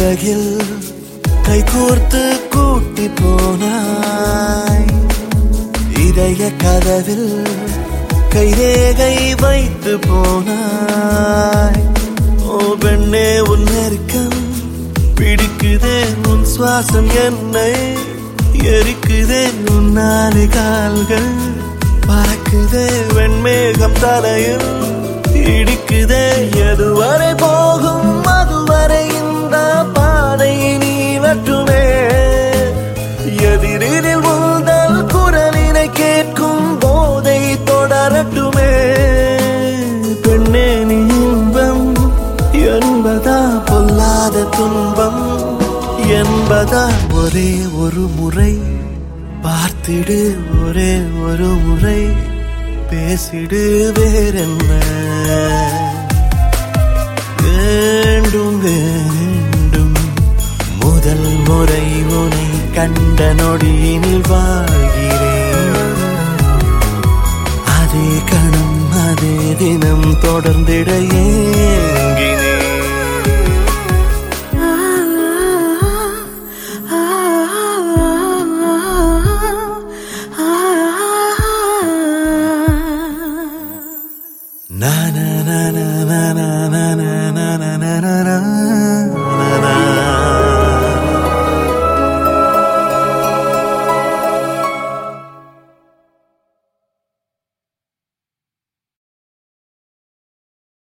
அருகில் கைகோர்த்து கூட்டி போனாய் இதய கதவில் கைரேகை வைத்து போனாய் ஓ பெண்ணே உன் நெருக்கம் பிடிக்குதே உன் சுவாசம் என்னை எரிக்குதே உன் நாலு கால்கள் பறக்குதே வெண்மேகம் தலையில் இடிக்குதே எதுவரை போகும் அதுவரை இந்த பாதை நீ வெற்றுமே எதிரில் முதல் குரலினை கேட்கும் போதை தொடரட்டுமே பெண்ணே நீ இன்பம் என்பதா பொல்லாத துன்பம் என்பதா ஒரே ஒரு முறை பார்த்திடு ஒரே ஒரு முறை பேசிடு வேறென்ன வேண்டும் வேண்டும் முதல் முறை உனை கண்ட நொடியினில் வாழ்கிறேன் அதே கணம் அதே தினம் தொடர்ந்திட ஏங்கி